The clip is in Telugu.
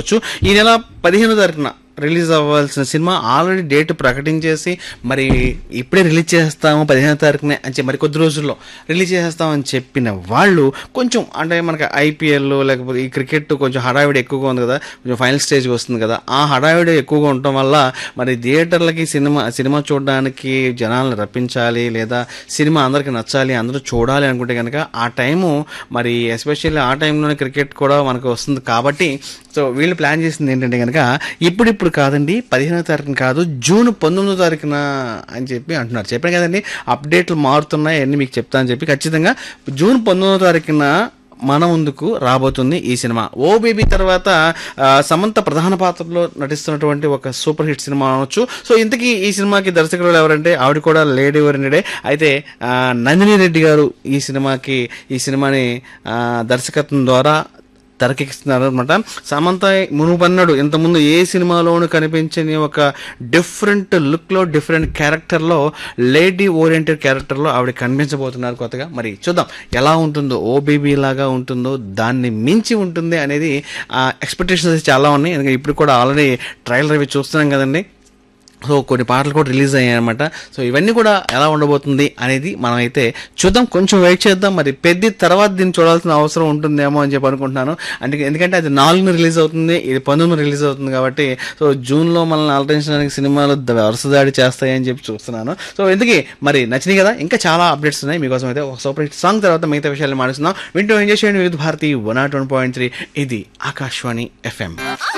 చెప్పుకోవచ్చు ఈ నెల పదిహేనో తారీఖున రిలీజ్ అవ్వాల్సిన సినిమా ఆల్రెడీ డేట్ ప్రకటించేసి మరి ఇప్పుడే రిలీజ్ చేస్తాము పదిహేనో తారీఖునే అని చెప్పి మరి కొద్ది రోజుల్లో రిలీజ్ చేస్తామని చెప్పిన వాళ్ళు కొంచెం అంటే మనకి ఐపీఎల్ లేకపోతే ఈ క్రికెట్ కొంచెం హడావిడి ఎక్కువగా ఉంది కదా కొంచెం ఫైనల్ స్టేజ్కి వస్తుంది కదా ఆ హడావిడి ఎక్కువగా ఉండటం వల్ల మరి థియేటర్లకి సినిమా సినిమా చూడడానికి జనాలను రప్పించాలి లేదా సినిమా అందరికి నచ్చాలి అందరూ చూడాలి అనుకుంటే కనుక ఆ టైము మరి ఎస్పెషల్లీ ఆ టైంలోనే క్రికెట్ కూడా మనకు వస్తుంది కాబట్టి సో వీళ్ళు ప్లాన్ చేసింది ఏంటంటే కనుక ఇప్పుడిప్పుడు కాదండి పదిహేనో తారీఖున కాదు జూన్ పంతొమ్మిదో తారీఖున అని చెప్పి అంటున్నారు చెప్పాను కదండి అప్డేట్లు మారుతున్నాయి అన్ని మీకు చెప్తా అని చెప్పి ఖచ్చితంగా జూన్ పంతొమ్మిదో తారీఖున మన ముందుకు రాబోతుంది ఈ సినిమా ఓ బేబీ తర్వాత ఆ, సమంత ప్రధాన పాత్రలో నటిస్తున్నటువంటి ఒక సూపర్ హిట్ సినిమా అనొచ్చు సో ఇంతకీ ఈ సినిమాకి దర్శకులు ఎవరంటే ఆవిడ కూడా లేడీ ఓరియంటెడే అయితే ఆ, నందిని రెడ్డి గారు ఈ సినిమాకి ఈ సినిమాని ఆ, దర్శకత్వం ద్వారా తెరకెక్కిస్తున్నారు అనమాట సమంత మునుపన్నాడు ఇంతకుముందు ఏ సినిమాలోనూ కనిపించని ఒక డిఫరెంట్ లుక్లో డిఫరెంట్ క్యారెక్టర్లో లేడీ ఓరియంటెడ్ క్యారెక్టర్లో ఆవిడ కనిపించబోతున్నారు కొత్తగా మరి చూద్దాం ఎలా ఉంటుందో ఓ బేబీ లాగా ఉంటుందో దాన్ని మించి ఉంటుంది అనేది ఎక్స్పెక్టేషన్స్ చాలా ఉన్నాయి ఎందుకంటే ఇప్పుడు కూడా ఆల్రెడీ ట్రైలర్ అవి చూస్తున్నాం కదండి సో కొన్ని పాటలు కూడా రిలీజ్ అయ్యాయి అనమాట సో ఇవన్నీ కూడా ఎలా ఉండబోతుంది అనేది మనం అయితే చూద్దాం కొంచెం వెయిట్ చేద్దాం మరి పెద్ద తర్వాత దీన్ని చూడాల్సిన అవసరం ఉంటుందేమో అని చెప్పి అనుకుంటున్నాను అంటే ఎందుకంటే అది నాలుగున రిలీజ్ అవుతుంది ఇది పంతొమ్మిది రిలీజ్ అవుతుంది కాబట్టి సో జూన్లో మనల్ని అలరించడానికి సినిమాలు ద- వరుస దాడి చేస్తాయని చెప్పి చూస్తున్నాను సో ఎందుకే మరి నచ్చినాయి కదా ఇంకా చాలా అప్డేట్స్ ఉన్నాయి మీకోసం అయితే ఒక సూపర్ హిట్ సాంగ్ తర్వాత మిగతా విషయాలు మాట్లాడుతున్నాం వింటూ ఎంజాయ్ చేయండి Vividh Bharati one nought one point three ఇది ఆకాశవాణి ఎఫ్ఎం